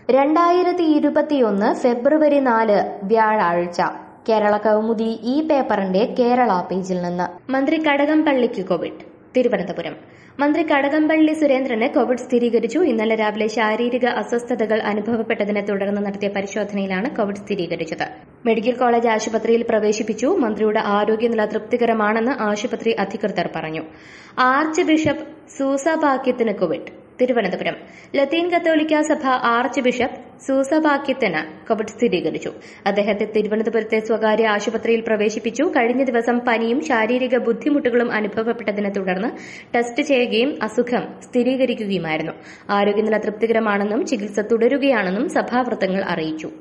രണ്ടായിരത്തി ഇരുപത്തിയൊന്ന് ഫെബ്രുവരി നാല് വ്യാഴാഴ്ച കേരള കൗമുദി ഈ പേപ്പറിന്റെ കേരള പേജിൽ നിന്ന് മന്ത്രി കടകംപള്ളിക്ക് കോവിഡ് തിരുവനന്തപുരം മന്ത്രി കടകംപള്ളി സുരേന്ദ്രന് കോവിഡ് സ്ഥിരീകരിച്ചു ഇന്നലെ രാവിലെ ശാരീരിക അസ്വസ്ഥതകൾ അനുഭവപ്പെട്ടതിനെ തുടർന്ന് നടത്തിയ പരിശോധനയിലാണ് കോവിഡ് സ്ഥിരീകരിച്ചത് മെഡിക്കൽ കോളേജ് ആശുപത്രിയിൽ പ്രവേശിപ്പിച്ചു മന്ത്രിയുടെ ആരോഗ്യനില തൃപ്തികരമാണെന്ന് ആശുപത്രി അധികൃതർ പറഞ്ഞു ആർച്ച് ബിഷപ്പ് സൂസഭാഗ്യത്തിന് കോവിഡ് തിരുവനന്തപുരം ലത്തീൻ കത്തോലിക്ക സഭ ആർച്ച് ബിഷപ്പ് സൂസഭാഗ്യത്തിന് കോവിഡ് സ്ഥിരീകരിച്ചു അദ്ദേഹത്തെ തിരുവനന്തപുരത്തെ സ്വകാര്യ ആശുപത്രിയിൽ പ്രവേശിപ്പിച്ചു കഴിഞ്ഞ ദിവസം പനിയും ശാരീരിക ബുദ്ധിമുട്ടുകളും അനുഭവപ്പെട്ടതിനെ തുടർന്ന് ടെസ്റ്റ് ചെയ്യുകയും അസുഖം സ്ഥിരീകരിക്കുകയുമായിരുന്നു ആരോഗ്യനില തൃപ്തികരമാണെന്നും ചികിത്സ തുടരുകയാണെന്നും സഭാവൃത്തങ്ങൾ അറിയിച്ചു